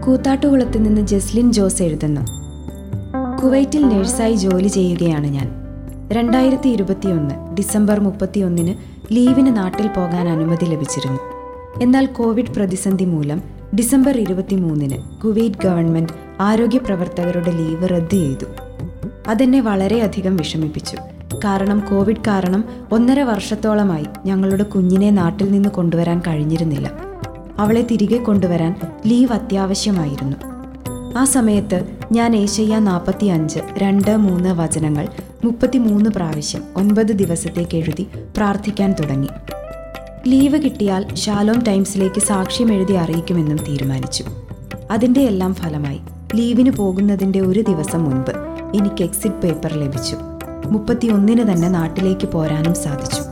കൂത്താട്ടുകുളത്ത് നിന്ന് ജസ്ലിൻ ജോസ് എഴുതുന്നു കുവൈറ്റിൽ നഴ്സായി ജോലി ചെയ്യുകയാണ് ഞാൻ രണ്ടായിരത്തി ഇരുപത്തിയൊന്ന് ഡിസംബർ മുപ്പത്തിയൊന്നിന് ലീവിന് നാട്ടിൽ പോകാൻ അനുമതി ലഭിച്ചിരുന്നു എന്നാൽ കോവിഡ് പ്രതിസന്ധി മൂലം ഡിസംബർ ഇരുപത്തിമൂന്നിന് കുവൈറ്റ് ഗവൺമെന്റ് ആരോഗ്യ പ്രവർത്തകരുടെ ലീവ് റദ്ദ് ചെയ്തു അതെന്നെ വളരെയധികം വിഷമിപ്പിച്ചു കാരണം കോവിഡ് കാരണം ഒന്നര വർഷത്തോളമായി ഞങ്ങളുടെ കുഞ്ഞിനെ നാട്ടിൽ നിന്ന് കൊണ്ടുവരാൻ കഴിഞ്ഞിരുന്നില്ല അവളെ തിരികെ കൊണ്ടുവരാൻ ലീവ് അത്യാവശ്യമായിരുന്നു ആ സമയത്ത് ഞാൻ ഏഷ്യ നാൽപ്പത്തി അഞ്ച് രണ്ട് മൂന്ന് വചനങ്ങൾ മുപ്പത്തിമൂന്ന് പ്രാവശ്യം ഒൻപത് ദിവസത്തേക്ക് എഴുതി പ്രാർത്ഥിക്കാൻ തുടങ്ങി ലീവ് കിട്ടിയാൽ ഷാലോം ടൈംസിലേക്ക് സാക്ഷ്യം എഴുതി അറിയിക്കുമെന്നും തീരുമാനിച്ചു അതിൻ്റെ എല്ലാം ഫലമായി ലീവിന് പോകുന്നതിൻ്റെ ഒരു ദിവസം മുൻപ് എനിക്ക് എക്സിറ്റ് പേപ്പർ ലഭിച്ചു മുപ്പത്തിയൊന്നിന് തന്നെ നാട്ടിലേക്ക് പോരാനും സാധിച്ചു